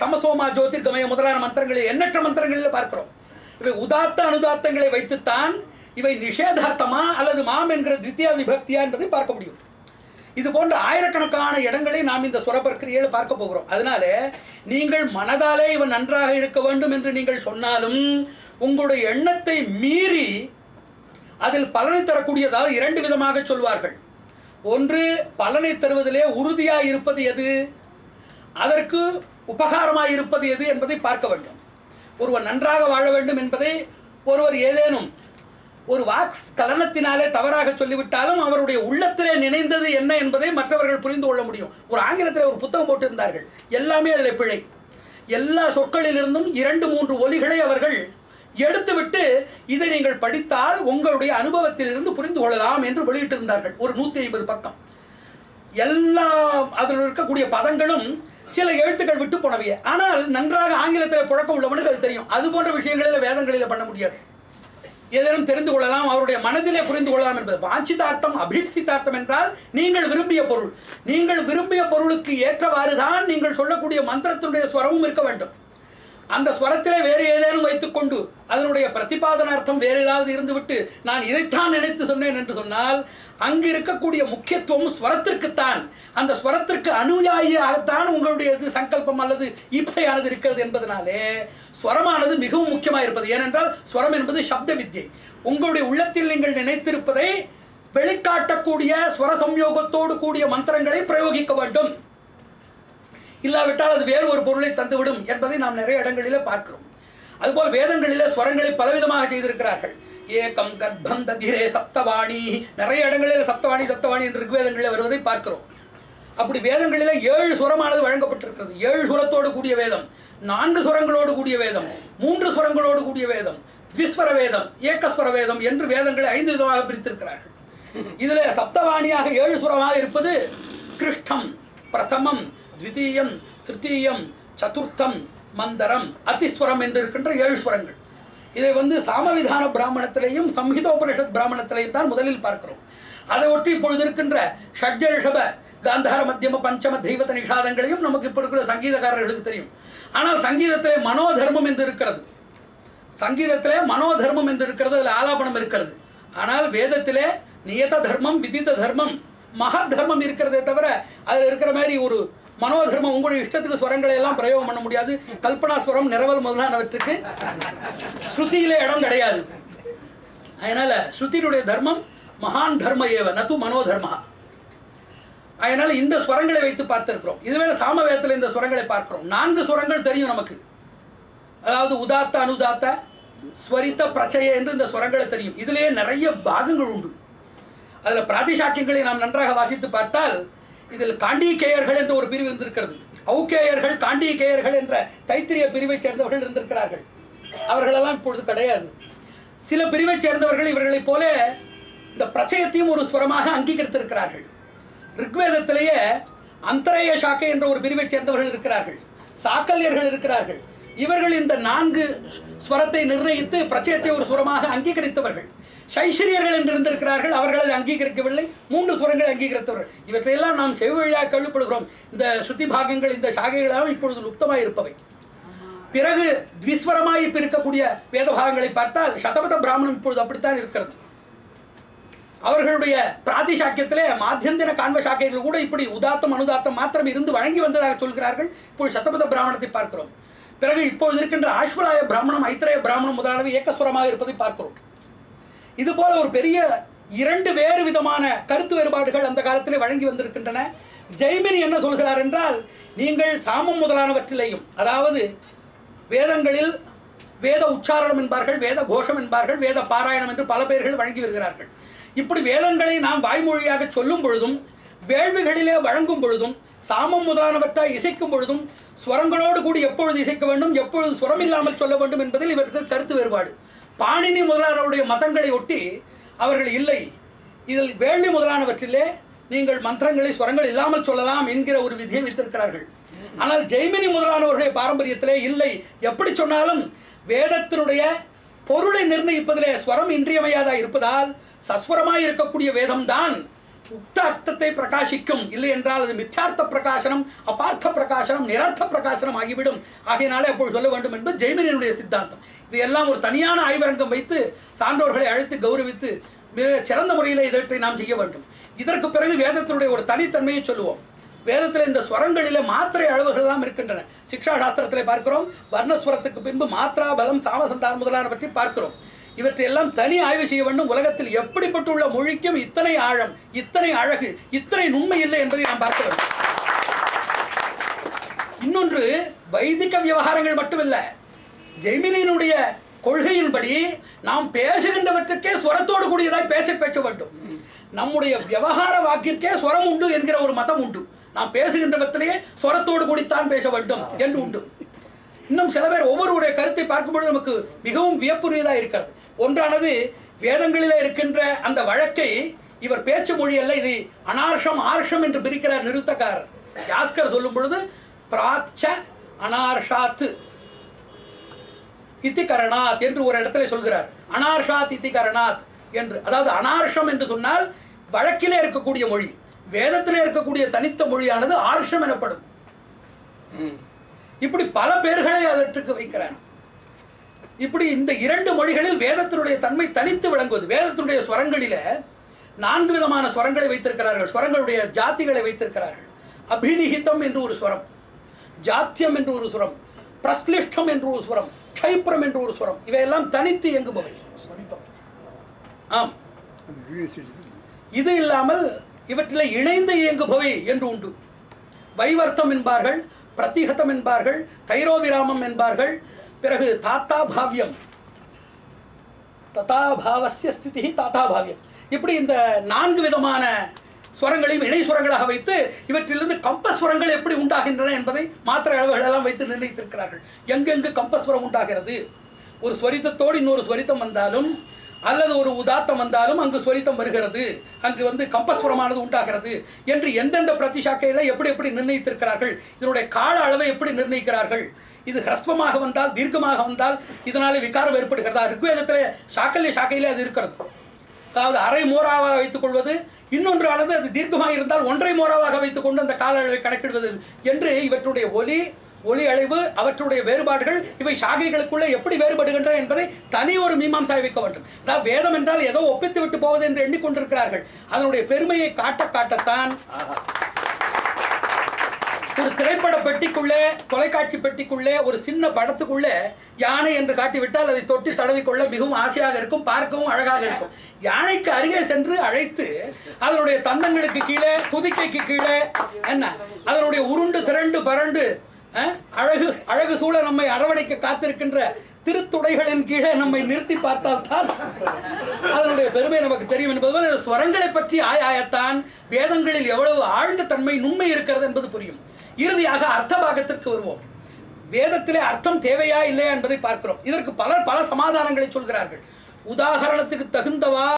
தமசோமா ஜோதிர்கமய முதலான மந்திரங்களில் எண்ணற்ற மந்திரங்களில் பார்க்கிறோம் இவை உதாத்த அனுதாத்தங்களை வைத்துத்தான் இவை நிஷேதார்த்தமா அல்லது மாம் என்கிற தித்தியா விபக்தியா என்பதை பார்க்க முடியும் இது போன்ற ஆயிரக்கணக்கான இடங்களை நாம் இந்த சுர பிரக்கிரியில் பார்க்க போகிறோம் அதனால நீங்கள் மனதாலே இவன் நன்றாக இருக்க வேண்டும் என்று நீங்கள் சொன்னாலும் உங்களுடைய எண்ணத்தை மீறி அதில் பலனை தரக்கூடியதாக இரண்டு விதமாக சொல்வார்கள் ஒன்று பலனை தருவதிலே உறுதியாக இருப்பது எது அதற்கு உபகாரமாக இருப்பது எது என்பதை பார்க்க வேண்டும் ஒருவர் நன்றாக வாழ வேண்டும் என்பதை ஒருவர் ஏதேனும் ஒரு வாக்ஸ் கலனத்தினாலே தவறாக சொல்லிவிட்டாலும் அவருடைய உள்ளத்திலே நினைந்தது என்ன என்பதை மற்றவர்கள் புரிந்து கொள்ள முடியும் ஒரு ஆங்கிலத்தில் ஒரு புத்தகம் போட்டிருந்தார்கள் எல்லாமே அதில் பிழை எல்லா சொற்களிலிருந்தும் இரண்டு மூன்று ஒலிகளை அவர்கள் எடுத்துவிட்டு இதை நீங்கள் படித்தால் உங்களுடைய அனுபவத்திலிருந்து புரிந்து கொள்ளலாம் என்று வெளியிட்டிருந்தார்கள் ஒரு நூற்றி ஐம்பது பக்கம் எல்லா அதில் இருக்கக்கூடிய பதங்களும் சில எழுத்துக்கள் விட்டு போனவையே ஆனால் நன்றாக ஆங்கிலத்தில் புழக்கம் உள்ளவனுக்கு அது தெரியும் அது போன்ற விஷயங்களில் வேதங்களில் பண்ண முடியாது ஏதேனும் தெரிந்து கொள்ளலாம் அவருடைய மனதிலே புரிந்து கொள்ளலாம் என்பது வாஞ்சிதார்த்தம் அபீப்சிதார்த்தம் என்றால் நீங்கள் விரும்பிய பொருள் நீங்கள் விரும்பிய பொருளுக்கு ஏற்றவாறு தான் நீங்கள் சொல்லக்கூடிய மந்திரத்தினுடைய ஸ்வரமும் இருக்க வேண்டும் அந்த ஸ்வரத்திலே வேறு ஏதேனும் வைத்துக்கொண்டு அதனுடைய பிரதிபாதனார்த்தம் வேறு ஏதாவது இருந்துவிட்டு நான் இதைத்தான் நினைத்து சொன்னேன் என்று சொன்னால் அங்கு இருக்கக்கூடிய முக்கியத்துவம் ஸ்வரத்திற்குத்தான் அந்த ஸ்வரத்திற்கு அனுயாயியாகத்தான் உங்களுடைய இது சங்கல்பம் அல்லது ஈப்சையானது இருக்கிறது என்பதனாலே ஸ்வரமானது மிகவும் முக்கியமாக இருப்பது ஏனென்றால் ஸ்வரம் என்பது சப்த வித்யை உங்களுடைய உள்ளத்தில் நீங்கள் நினைத்திருப்பதை வெளிக்காட்டக்கூடிய ஸ்வர சம்யோகத்தோடு கூடிய மந்திரங்களை பிரயோகிக்க வேண்டும் இல்லாவிட்டால் அது வேறு ஒரு பொருளை தந்துவிடும் என்பதை நாம் நிறைய இடங்களிலே பார்க்கிறோம் அதுபோல் வேதங்களிலே ஸ்வரங்களை பலவிதமாக செய்திருக்கிறார்கள் ஏகம் கர்ப்பம் ததிரே சப்தவாணி நிறைய இடங்களில் சப்தவாணி சப்தவாணி என்று ரிக்வேதங்களில் வருவதை பார்க்கிறோம் அப்படி வேதங்களிலே ஏழு சுரமானது வழங்கப்பட்டிருக்கிறது ஏழு சுரத்தோடு கூடிய வேதம் நான்கு சுரங்களோடு கூடிய வேதம் மூன்று சுரங்களோடு கூடிய வேதம் த்விஸ்வர வேதம் ஏக்கஸ்வர வேதம் என்று வேதங்களை ஐந்து விதமாக பிரித்திருக்கிறார்கள் இதில் சப்தவாணியாக ஏழு சுரமாக இருப்பது கிருஷ்டம் பிரதமம் த்விதீயம் திருத்தீயம் சதுர்த்தம் மந்தரம் அதிஸ்வரம் என்று இருக்கின்ற ஏழு ஸ்வரங்கள் இதை வந்து சாமவிதான பிராமணத்திலையும் சம்ஹிதோபனிஷத் பிராமணத்திலையும் தான் முதலில் பார்க்கிறோம் அதை ஒட்டி இப்பொழுது இருக்கின்ற ஷட்ஜ ரிஷப காந்தார மத்தியம பஞ்சம தெய்வத நிஷாதங்களையும் நமக்கு இப்போ இருக்கிற சங்கீதக்காரர்களுக்கு தெரியும் ஆனால் சங்கீதத்திலே மனோதர்மம் என்று இருக்கிறது சங்கீதத்திலே மனோதர்மம் என்று இருக்கிறது அதில் ஆலாபனம் இருக்கிறது ஆனால் வேதத்திலே நியத தர்மம் விதித்த தர்மம் மகத் தர்மம் இருக்கிறதே தவிர அதில் இருக்கிற மாதிரி ஒரு மனோதர்மம் உங்களுடைய இஷ்டத்துக்கு ஸ்வரங்களை எல்லாம் பிரயோகம் பண்ண முடியாது கல்பனா ஸ்வரம் நிரவல் முதலானவற்றுக்கு ஸ்ருதியிலே இடம் கிடையாது அதனால ஸ்ருதியினுடைய தர்மம் மகான் தர்ம ஏவ நது மனோதர்மா அதனால இந்த ஸ்வரங்களை வைத்து பார்த்திருக்கிறோம் இதுவே சாமவேதத்தில் இந்த ஸ்வரங்களை பார்க்கிறோம் நான்கு ஸ்வரங்கள் தெரியும் நமக்கு அதாவது உதாத்த அனுதாத்த ஸ்வரித்த பிரச்சய என்று இந்த ஸ்வரங்களை தெரியும் இதிலேயே நிறைய பாகங்கள் உண்டு அதில் பிராதிசாக்கியங்களை நாம் நன்றாக வாசித்து பார்த்தால் இதில் காண்டீகேயர்கள் என்ற ஒரு பிரிவு இருந்திருக்கிறது ஔகேயர்கள் காண்டீகேயர்கள் என்ற தைத்திரிய பிரிவைச் சேர்ந்தவர்கள் இருந்திருக்கிறார்கள் அவர்களெல்லாம் இப்பொழுது கிடையாது சில பிரிவைச் சேர்ந்தவர்கள் இவர்களைப் போல இந்த பிரச்சயத்தையும் ஒரு ஸ்வரமாக அங்கீகரித்திருக்கிறார்கள் ரிக்வேதத்திலேயே அந்தரேய சாக்கை என்ற ஒரு பிரிவைச் சேர்ந்தவர்கள் இருக்கிறார்கள் சாக்கல்யர்கள் இருக்கிறார்கள் இவர்கள் இந்த நான்கு ஸ்வரத்தை நிர்ணயித்து பிரச்சயத்தை ஒரு சுரமாக அங்கீகரித்தவர்கள் சைஷரியர்கள் என்று இருந்திருக்கிறார்கள் அவர்கள் அதை அங்கீகரிக்கவில்லை மூன்று சுரங்களை அங்கீகரித்தவர்கள் இவற்றையெல்லாம் நாம் செவ்வழியாக கேள்விப்படுகிறோம் இந்த ஸ்ருதி பாகங்கள் இந்த சாகைகளாம் இப்பொழுது லுப்தமாய் இருப்பவை பிறகு த்விஸ்வரமாய் இப்ப இருக்கக்கூடிய வேத பாகங்களை பார்த்தால் சதபத பிராமணம் இப்பொழுது அப்படித்தான் இருக்கிறது அவர்களுடைய பிராதிசாக்கியத்திலே மாத்தியந்தின காண்ப சாக்கைகள் கூட இப்படி உதாத்தம் அனுதாத்தம் மாத்திரம் இருந்து வழங்கி வந்ததாக சொல்கிறார்கள் இப்பொழுது சத்தபத பிராமணத்தை பார்க்கிறோம் பிறகு இப்பொழுது இருக்கின்ற ஆஷ்வலாய பிராமணம் ஐத்திரேய பிராமணம் முதலானவை ஏக்கஸ்வரமாக இருப்பதை பார்க்கிறோம் இது போல ஒரு பெரிய இரண்டு வேறு விதமான கருத்து வேறுபாடுகள் அந்த காலத்திலே வழங்கி வந்திருக்கின்றன ஜெய்மினி என்ன சொல்கிறார் என்றால் நீங்கள் சாமம் முதலானவற்றிலேயும் அதாவது வேதங்களில் வேத உச்சாரணம் என்பார்கள் வேத கோஷம் என்பார்கள் வேத பாராயணம் என்று பல பெயர்கள் வழங்கி வருகிறார்கள் இப்படி வேதங்களை நாம் வாய்மொழியாக சொல்லும் பொழுதும் வேள்விகளிலே வழங்கும் பொழுதும் சாமம் முதலானவற்றை இசைக்கும் பொழுதும் ஸ்வரங்களோடு கூடி எப்பொழுது இசைக்க வேண்டும் எப்பொழுது ஸ்வரம் இல்லாமல் சொல்ல வேண்டும் என்பதில் இவருக்கு கருத்து வேறுபாடு பாணினி முதலானவருடைய மதங்களை ஒட்டி அவர்கள் இல்லை இதில் வேள்வி முதலானவற்றிலே நீங்கள் மந்திரங்களை ஸ்வரங்கள் இல்லாமல் சொல்லலாம் என்கிற ஒரு விதியை வைத்திருக்கிறார்கள் ஆனால் ஜெய்மினி முதலானவர்களுடைய பாரம்பரியத்திலே இல்லை எப்படி சொன்னாலும் வேதத்தினுடைய பொருளை நிர்ணயிப்பதிலே ஸ்வரம் இன்றியமையாதா இருப்பதால் சஸ்வரமாய் இருக்கக்கூடிய வேதம்தான் உக்த அர்த்தத்தை பிரகாசிக்கும் இல்லை என்றால் அது மித்யார்த்த பிரகாசனம் அபார்த்த பிரகாசனம் நிரர்த்த பிரகாசனம் ஆகிவிடும் ஆகையினாலே அப்போது சொல்ல வேண்டும் என்பது ஜெய்மினியனுடைய சித்தாந்தம் இது எல்லாம் ஒரு தனியான ஆய்வரங்கம் வைத்து சான்றோர்களை அழைத்து கௌரவித்து மிக சிறந்த முறையில் இதற்றை நாம் செய்ய வேண்டும் இதற்கு பிறகு வேதத்தினுடைய ஒரு தனித்தன்மையை சொல்லுவோம் வேதத்தில் இந்த ஸ்வரங்களிலே மாத்திரை அளவுகள் எல்லாம் இருக்கின்றன சிக்ஷா சாஸ்திரத்திலே பார்க்கிறோம் வர்ணஸ்வரத்துக்கு பின்பு மாத்ரா பலம் சாமசந்தார் முதலான பற்றி பார்க்கிறோம் இவற்றையெல்லாம் தனி ஆய்வு செய்ய வேண்டும் உலகத்தில் எப்படிப்பட்டுள்ள மொழிக்கும் இத்தனை ஆழம் இத்தனை அழகு இத்தனை நுண்மை இல்லை என்பதை நாம் பார்க்க வேண்டும் இன்னொன்று வைதிக விவகாரங்கள் மட்டுமில்ல ஜெய்மினியினுடைய கொள்கையின்படி நாம் பேசுகின்றவற்றுக்கே ஸ்வரத்தோடு கூடியதாய் பேச்ச பேச வேண்டும் நம்முடைய விவகார வாக்கிற்கே ஸ்வரம் உண்டு என்கிற ஒரு மதம் உண்டு நாம் பேசுகின்றவற்றிலேயே ஸ்வரத்தோடு கூடித்தான் பேச வேண்டும் என்று உண்டு இன்னும் சில பேர் ஒவ்வொருவருடைய கருத்தை பார்க்கும்பொழுது நமக்கு மிகவும் வியப்புரியதாக இருக்கிறது ஒன்றானது வேதங்களிலே இருக்கின்ற அந்த வழக்கை இவர் பேச்சு மொழி அல்ல இது அனார்ஷம் ஆர்ஷம் என்று பிரிக்கிறார் நிறுத்தக்காரர் யாஸ்கர் சொல்லும் பொழுது பிராச்ச அனார்ஷாத்து இத்திகரணாத் என்று ஒரு இடத்துல சொல்கிறார் அனார்ஷாத் இத்திகரணாத் என்று அதாவது அனார்ஷம் என்று சொன்னால் வழக்கிலே இருக்கக்கூடிய மொழி வேதத்திலே இருக்கக்கூடிய தனித்த மொழியானது ஆர்ஷம் எனப்படும் இப்படி பல பேர்களை அதற்கு வைக்கிறார் இப்படி இந்த இரண்டு மொழிகளில் வேதத்தினுடைய தன்மை தனித்து விளங்குவது வேதத்தினுடைய ஸ்வரங்களில நான்கு விதமான ஸ்வரங்களை வைத்திருக்கிறார்கள் ஸ்வரங்களுடைய ஜாத்திகளை வைத்திருக்கிறார்கள் அபிநிகிதம் என்று ஒரு ஸ்வரம் ஜாத்தியம் என்று ஒரு ஸ்வரம் பிரஸ்லிஷ்டம் என்று ஒரு ஸ்வரம் க்ஷைப்ரம் என்று ஒரு ஸ்வரம் இவையெல்லாம் தனித்து இயங்குபவை ஸ்வரிதம் ஆம் அந்த யூஎஸ்ஏ இது இல்லாமல் இவற்றில் இணைந்து இயங்குபவை என்று உண்டு வைவர்த்தம் என்பார்கள் பிரதிகதம் என்பார்கள் தைரோவிராமம் என்பார்கள் பிறகு தாத்தா பாவ்யம் ததாபாவசிய ஸ்திதி தாத்தா பாவ்யம் இப்படி இந்த நான்கு விதமான ஸ்வரங்களையும் இணை ஸ்வரங்களாக வைத்து இவற்றிலிருந்து கம்பஸ்வரங்கள் எப்படி உண்டாகின்றன என்பதை மாத்திரை அளவுகள் எல்லாம் வைத்து நிர்ணயித்திருக்கிறார்கள் எங்கெங்கு கம்பஸ்வரம் உண்டாகிறது ஒரு ஸ்வரித்தத்தோடு இன்னொரு ஸ்வரித்தம் வந்தாலும் அல்லது ஒரு உதாத்தம் வந்தாலும் அங்கு ஸ்வரித்தம் வருகிறது அங்கு வந்து கம்பஸ்வரமானது உண்டாகிறது என்று எந்தெந்த பிரதிசாக்கையில் எப்படி எப்படி நிர்ணயித்திருக்கிறார்கள் இதனுடைய கால அளவை எப்படி நிர்ணயிக்கிறார்கள் இது ஹ்ரஸ்வமாக வந்தால் தீர்க்கமாக வந்தால் இதனாலே விகாரம் ஏற்படுகிறதா ரிக்வேதத்திலே சாக்கல்ய சாக்கையிலே அது இருக்கிறது அதாவது அரை மோராவாக வைத்துக் கொள்வது இன்னொன்றானது அது தீர்க்கமாக இருந்தால் ஒன்றை மோராவாக வைத்துக்கொண்டு அந்த கால அளவை கணக்கிடுவது என்று இவற்றுடைய ஒலி ஒலி அளவு அவற்றுடைய வேறுபாடுகள் இவை சாகைகளுக்குள்ளே எப்படி வேறுபடுகின்றன என்பதை தனி ஒரு மீமாம்சாய் வைக்க வேண்டும் அதாவது வேதம் என்றால் ஏதோ ஒப்பித்து விட்டு போவது என்று எண்ணிக்கொண்டிருக்கிறார்கள் அதனுடைய பெருமையை காட்ட காட்டத்தான் ஒரு திரைப்பட பெட்டிக்குள்ளே தொலைக்காட்சி பெட்டிக்குள்ளே ஒரு சின்ன படத்துக்குள்ளே யானை என்று காட்டிவிட்டால் அதை தொட்டி தடவிக்கொள்ள மிகவும் ஆசையாக இருக்கும் பார்க்கவும் அழகாக இருக்கும் யானைக்கு அருகே சென்று அழைத்து அதனுடைய தந்தங்களுக்கு கீழே துதிக்கைக்கு கீழே என்ன அதனுடைய உருண்டு திரண்டு பரண்டு அஹ், அழகு அழகு சூழ நம்மை அரவணைக்க காத்திருக்கின்ற திருத்துடைகளின் கீழே நம்மை நிறுத்தி பார்த்தால்தான் அதனுடைய பெருமை நமக்கு தெரியும் என்பது போல இந்த ஸ்வரங்களை பற்றி ஆய ஆயத்தான் வேதங்களில் எவ்வளவு ஆழ்ந்த தன்மை நுண்மை இருக்கிறது என்பது புரியும் இறுதியாக அர்த்த பாகத்திற்கு வருவோம் வேதத்திலே அர்த்தம் தேவையா இல்லையா என்பதை பார்க்கிறோம் இதற்கு பலர் பல சமாதானங்களை சொல்கிறார்கள் உதாகரணத்துக்கு தகுந்தவா